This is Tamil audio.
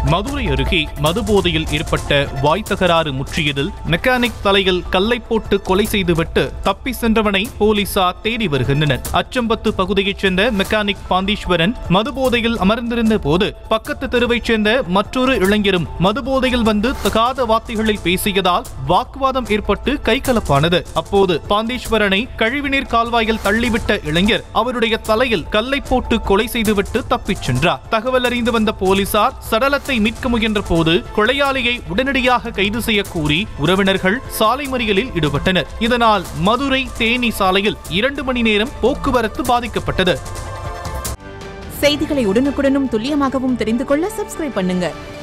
மதுரை அருகே மதுபோதையில் ஏற்பட்ட வாய் தகராறு முற்றியதில் மெக்கானிக் தலையில் கல்லை போட்டு கொலை செய்துவிட்டு தப்பி சென்றவனை போலீசார் தேடி வருகின்றனர் அச்சம்பத்து பகுதியைச் சேர்ந்த மெக்கானிக் பாந்தீஸ்வரன் மதுபோதையில் அமர்ந்திருந்த போது பக்கத்து தெருவைச் சேர்ந்த மற்றொரு இளைஞரும் மதுபோதையில் வந்து தகாத வார்த்தைகளில் பேசியதால் வாக்குவாதம் ஏற்பட்டு கைகலப்பானது அப்போது பாந்தீஸ்வரனை கழிவுநீர் கால்வாயில் தள்ளிவிட்ட இளைஞர் அவருடைய தலையில் கல்லை போட்டு கொலை செய்துவிட்டு தப்பிச் சென்றார் தகவல் அறிந்து வந்த போலீசார் சடலத்தை மீட்க முயன்ற போது கொலையாளியை உடனடியாக கைது செய்ய கூறி உறவினர்கள் சாலை மறியலில் ஈடுபட்டனர் இதனால் மதுரை தேனி சாலையில் இரண்டு மணி நேரம் போக்குவரத்து பாதிக்கப்பட்டது செய்திகளை உடனுக்குடனும் துல்லியமாகவும் தெரிந்து கொள்ள சப்ஸ்கிரைப் பண்ணுங்க